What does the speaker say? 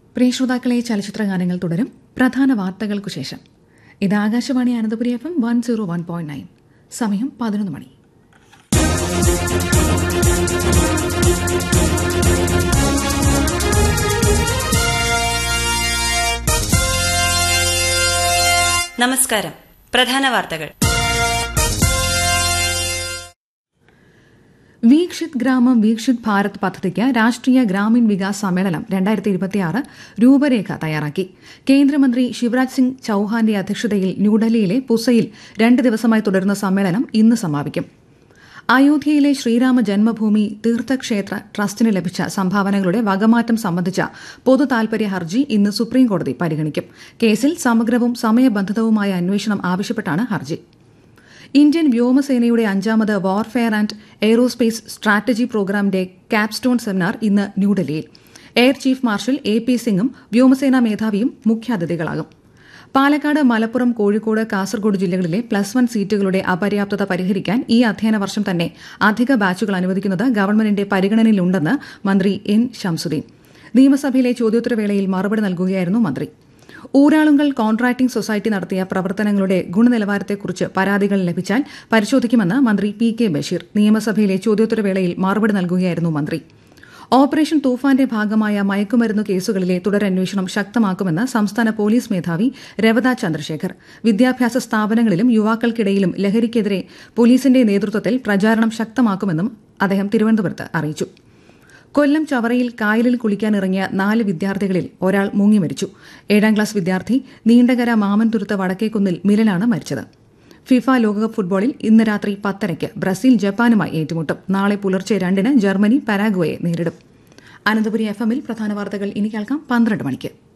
പ്രിയ ശ്രോതാക്കളെ ചലച്ചിത്ര ഗാനങ്ങൾ തുടരും പ്രധാന വാർത്തകൾക്കു ശേഷം ഇത് Akashvani Ananthapuri F M one zero one point nine സമയം പതിനൊന്ന് മണി നമസ്കാരം പ്രധാന വാർത്തകൾ വീക്ഷിത് ഗ്രാമം വീക്ഷിത് ഭാരത് പദ്ധതിക്ക് രാഷ്ട്രീയ ഗ്രാമീൺ വികാസ് സമ്മേളനം രണ്ടായിരത്തി ഇരുപത്തിയാറ് രൂപരേഖ തയ്യാറാക്കി കേന്ദ്രമന്ത്രി ശിവരാജ് സിംഗ് ചൌഹാന്റെ അധ്യക്ഷതയിൽ ന്യൂഡൽഹിയിലെ പുസയിൽ രണ്ട് ദിവസമായി തുടരുന്ന സമ്മേളനം ഇന്ന് സമാപിക്കും അയോധ്യയിലെ ശ്രീരാമ ജന്മഭൂമി തീർത്ഥക്ഷേത്ര ട്രസ്റ്റിന് ലഭിച്ച സംഭാവനകളുടെ വകമാറ്റം സംബന്ധിച്ച പൊതു താൽപര്യ ഹർജി ഇന്ന് സുപ്രീംകോടതി പരിഗണിക്കും കേസിൽ സമഗ്രവും സമയബന്ധിതവുമായ അന്വേഷണം ആവശ്യപ്പെട്ടാണ് ഹർജി ഇന്ത്യൻ വ്യോമസേനയുടെ അഞ്ചാമത് വാർഫെയർ ആൻഡ് എയ്റോസ്പേസ് സ്ട്രാറ്റജി പ്രോഗ്രാമിന്റെ ക്യാപ്സ്റ്റോൺ സെമിനാർ ഇന്ന് ന്യൂഡൽഹിയിൽ air chief marshal A P സിംഗും വ്യോമസേനാ മേധാവിയും മുഖ്യാതിഥികളാകും പാലക്കാട് മലപ്പുറം കോഴിക്കോട് കാസർഗോഡ് ജില്ലകളിലെ പ്ലസ് വൺ സീറ്റുകളുടെ അപര്യാപ്തത പരിഹരിക്കാൻ ഈ അധ്യയന വർഷം തന്നെ അധിക ബാച്ചുകൾ അനുവദിക്കുന്നത് ഗവൺമെന്റിന്റെ പരിഗണനയിലുണ്ടെന്ന് മന്ത്രി എൻ ശംസുദ്ദീൻ നിയമസഭയിലെ ചോദ്യോത്തരവേളയിൽ മറുപടി നൽകുകയായിരുന്നു മന്ത്രി ഊരാളുങ്കൽ കോൺട്രാക്ടിംഗ് സൊസൈറ്റി നടത്തിയ പ്രവർത്തനങ്ങളുടെ ഗുണനിലവാരത്തെക്കുറിച്ച് പരാതികൾ ലഭിച്ചാൽ പരിശോധിക്കുമെന്ന് മന്ത്രി പി കെ ബഷീർ നിയമസഭയിലെ ചോദ്യോത്തരവേളയിൽ മറുപടി നൽകുകയായിരുന്നു മന്ത്രി ഓപ്പറേഷൻ തൂഫാന്റെ ഭാഗമായ മയക്കുമരുന്ന് കേസുകളിലെ തുടരന്വേഷണം ശക്തമാക്കുമെന്ന് സംസ്ഥാന പോലീസ് മേധാവി രവത ചന്ദ്രശേഖർ വിദ്യാഭ്യാസ സ്ഥാപനങ്ങളിലും യുവാക്കൾക്കിടയിലും ലഹരിക്കെതിരെ പോലീസിന്റെ നേതൃത്വത്തിൽ പ്രചാരണം ശക്തമാക്കുമെന്നും അദ്ദേഹം തിരുവനന്തപുരത്ത് അറിയിച്ചു കൊല്ലം ചവറയിൽ കായലിൽ കുളിക്കാനിറങ്ങിയ നാല് വിദ്യാർത്ഥികളിൽ ഒരാൾ മുങ്ങി മരിച്ചു ഏഴാം ക്ലാസ് വിദ്യാർത്ഥി നീണ്ടകര മാമൻതുരുത്ത് വടക്കേക്കുന്നിൽ മിലനാണ് മരിച്ചത് ഫിഫ ലോകകപ്പ് ഫുട്ബോളിൽ ഇന്ന് രാത്രി പത്തരയ്ക്ക് ബ്രസീൽ ജപ്പാനുമായി ഏറ്റുമുട്ടും നാളെ പുലർച്ചെ രണ്ടിന് ജർമ്മനി പരാഗ്വയെ നേരിടും അനന്തപുരി എഫ് എമ്മിൽ പ്രധാന വാർത്തകൾ ഇനി കേൾക്കാം പന്ത്രണ്ട് മണിക്ക്